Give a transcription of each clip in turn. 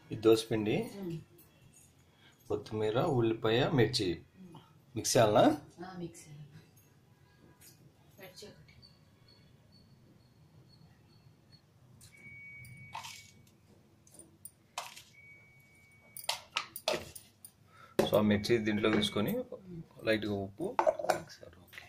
ఇది దోసపిండి కొత్తిమీర ఉల్లిపాయ మిర్చి మిక్స్ చేయాలనా మిక్స్ మిర్చి ఒకటి సో ఆ మిర్చి దీంట్లో తీసుకొని లైట్గా ఉప్పు సరే ఓకే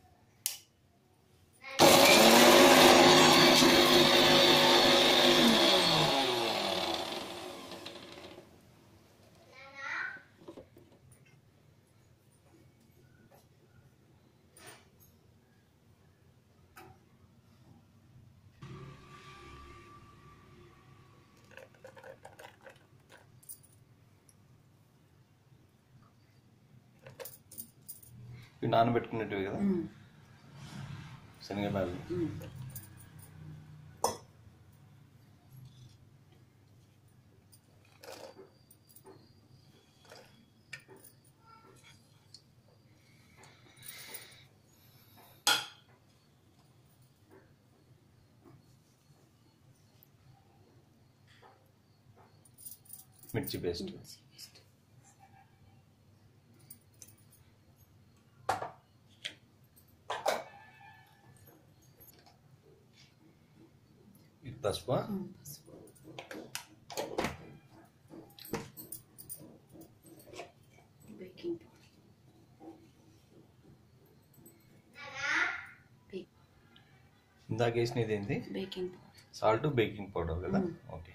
ఇవి నానబెట్టుకునేటివి కదా శనగలు మిర్చి పేస్ట్ ఇది పసుపు పసుపు బేకింగ్ పౌడర్ ఇందాక వేసినది ఏంటి baking powder salt baking powder కదా ఓకే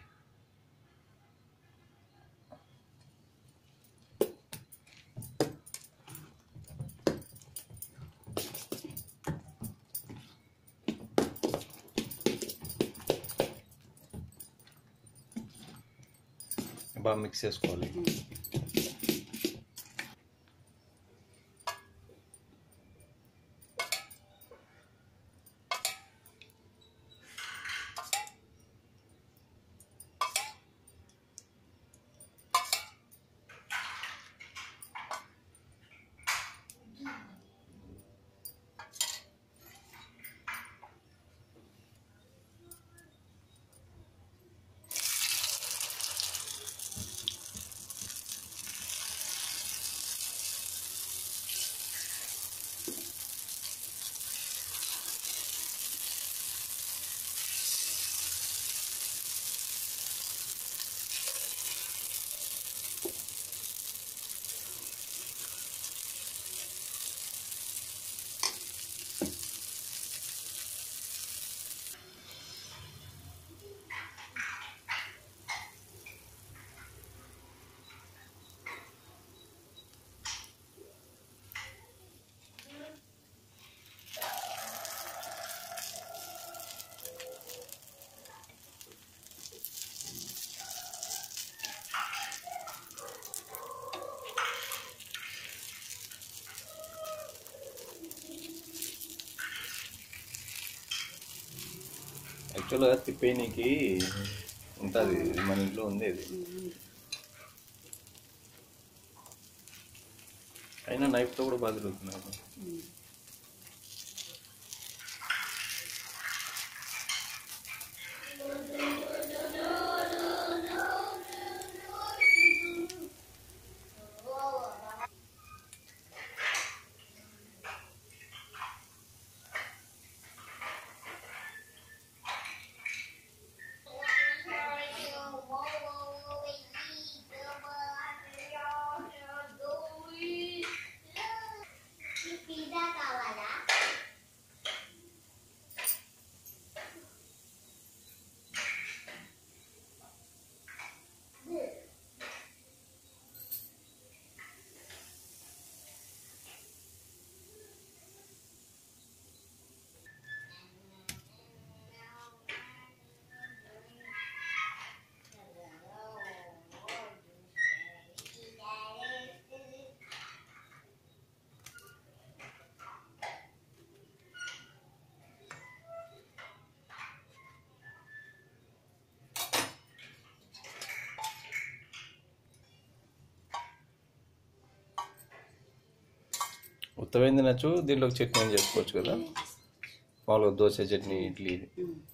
బాగా మిక్స్ చేసుకోవాలి యాక్చువల్గా తిప్పేయనీకి ఉంటుంది మన ఇంట్లో ఉంది ఇది అయినా నైఫ్తో కూడా బాగా తిరుగుతున్నారు పిజ్జా కావాలా ఉత్తమైంది నచ్చు దీంట్లో చట్నీ అని చేసుకోవచ్చు కదా మామూలుగా దోశ చట్నీ ఇడ్లీ ఉమ్.